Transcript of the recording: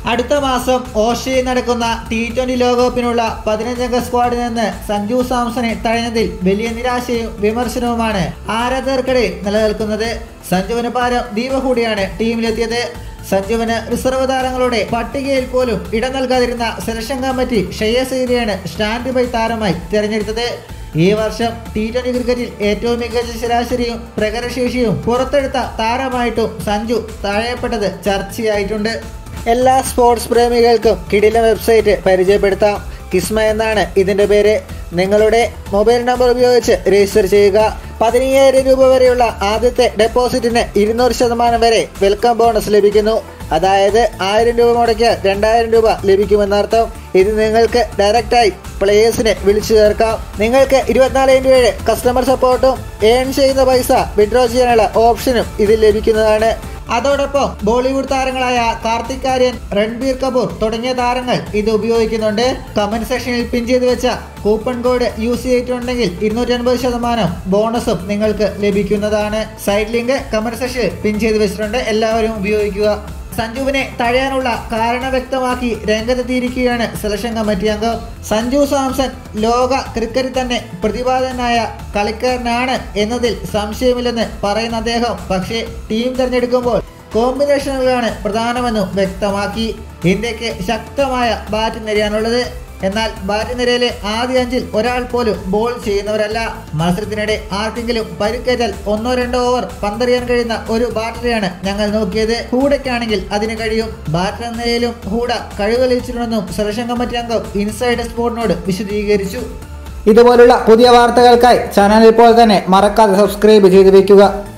അടുത്ത മാസം ഓസ്ട്രേലിയയിൽ നടക്കുന്ന ടി ട്വന്റി ലോകകപ്പിനുള്ള പതിനഞ്ചംഗ സ്ക്വാഡിൽ നിന്ന് സഞ്ജു സാംസണെ തഴഞ്ഞതിൽ വലിയ നിരാശയും വിമർശനവുമാണ് ആരാധകർക്കിടയിൽ നിലനിൽക്കുന്നത് സഞ്ജുവിന് പകരം ദീപ കൂടിയാണ് ടീമിലെത്തിയത് സഞ്ജുവിന് റിസർവ് താരങ്ങളുടെ പട്ടികയിൽ പോലും ഇടം നൽകാതിരുന്ന സെലക്ഷൻ കമ്മിറ്റി ഷെയ്യസ് അയ്യരെയാണ് സ്റ്റാൻഡ് ബൈ താരമായി തിരഞ്ഞെടുത്തത് ഈ വർഷം ടി ട്വന്റി ക്രിക്കറ്റിൽ ഏറ്റവും മികച്ച ശരാശരിയും പ്രകടനശേഷിയും പുറത്തെടുത്ത താരമായിട്ടും സഞ്ജു താഴെപ്പെട്ടത് ചർച്ചയായിട്ടുണ്ട് എല്ലാ സ്പോർട്സ് പ്രേമികൾക്കും കിടില വെബ്സൈറ്റ് പരിചയപ്പെടുത്താം കിസ്മ എന്നാണ് ഇതിന്റെ പേര് നിങ്ങളുടെ മൊബൈൽ നമ്പർ ഉപയോഗിച്ച് രജിസ്റ്റർ ചെയ്യുക പതിനയ്യായിരം രൂപ വരെയുള്ള ആദ്യത്തെ ഡെപ്പോസിറ്റിന് ഇരുന്നൂറ് ശതമാനം വരെ വെൽക്കം ബോണസ് ലഭിക്കുന്നു അതായത് ആയിരം രൂപ മുടക്കിയാൽ രണ്ടായിരം രൂപ ലഭിക്കുമെന്നർത്ഥം ഇത് നിങ്ങൾക്ക് ഡയറക്റ്റായി പ്ലേയേഴ്സിനെ വിളിച്ചു ചേർക്കാം നിങ്ങൾക്ക് ഇരുപത്തിനാല് ഇൻറ്റു ഏഴ് കസ്റ്റമർ സപ്പോർട്ടും ഏൺ ചെയ്യുന്ന പൈസ വിഡ്രോ ചെയ്യാനുള്ള ഓപ്ഷനും ഇതിൽ ലഭിക്കുന്നതാണ് അതോടൊപ്പം ബോളിവുഡ് താരങ്ങളായ കാർത്തിക് ആര്യൻ രൺബീർ കപൂർ തുടങ്ങിയ താരങ്ങൾ ഇത് ഉപയോഗിക്കുന്നുണ്ട് കമന്റ് സെക്ഷനിൽ പിൻ ചെയ്ത് വെച്ച കൂപ്പൺ കോഡ് യൂസ് ചെയ്തിട്ടുണ്ടെങ്കിൽ ഇരുന്നൂറ്റി അൻപത് ശതമാനം ബോണസും നിങ്ങൾക്ക് ലഭിക്കുന്നതാണ് സൈഡ് ലിങ്ക് കമന്റ് സെക്ഷനിൽ പിൻ ചെയ്ത് വെച്ചിട്ടുണ്ട് എല്ലാവരും ഉപയോഗിക്കുക സഞ്ജുവിനെ തഴയാനുള്ള കാരണം വ്യക്തമാക്കി രംഗത്തെത്തിയിരിക്കുകയാണ് സെലക്ഷൻ കമ്മിറ്റി അംഗം സഞ്ജു സാംസൺ ലോക ക്രിക്കറ്റിൽ തന്നെ പ്രതിപാദനായ കളിക്കാരനാണ് എന്നതിൽ സംശയമില്ലെന്ന് പറയുന്ന അദ്ദേഹം പക്ഷേ ടീം തിരഞ്ഞെടുക്കുമ്പോൾ കോമ്പിനേഷനുകളാണ് പ്രധാനമെന്നും വ്യക്തമാക്കി ഇന്ത്യക്ക് ശക്തമായ ബാറ്റ് നിരയാനുള്ളത് എന്നാൽ ബാറ്റ് നിരയിലെ ആദ്യ അഞ്ചിൽ ഒരാൾ പോലും ബോൾ ചെയ്യുന്നവരല്ല മത്സരത്തിനിടെ ആർക്കെങ്കിലും പരിക്കേറ്റാൽ ഒന്നോ രണ്ടോ ഓവർ പന്തെറിയാൻ കഴിയുന്ന ഒരു ബാറ്ററിയാണ് ഞങ്ങൾ നോക്കിയത് ഹൂഡയ്ക്കാണെങ്കിൽ അതിന് കഴിയും ബാറ്റർ എന്ന നിലയിലും ഹൂഡ കഴിവ് തെളിയിച്ചിട്ടുണ്ടെന്നും സെലക്ഷൻ കമ്മിറ്റി അംഗം ഇൻസൈഡ് സ്പോർട്ടിനോട് വിശദീകരിച്ചു ഇതുപോലുള്ള പുതിയ വാർത്തകൾക്കായി ചാനൽ ഇപ്പോൾ തന്നെ മറക്കാതെ സബ്സ്ക്രൈബ് ചെയ്ത് വെക്കുക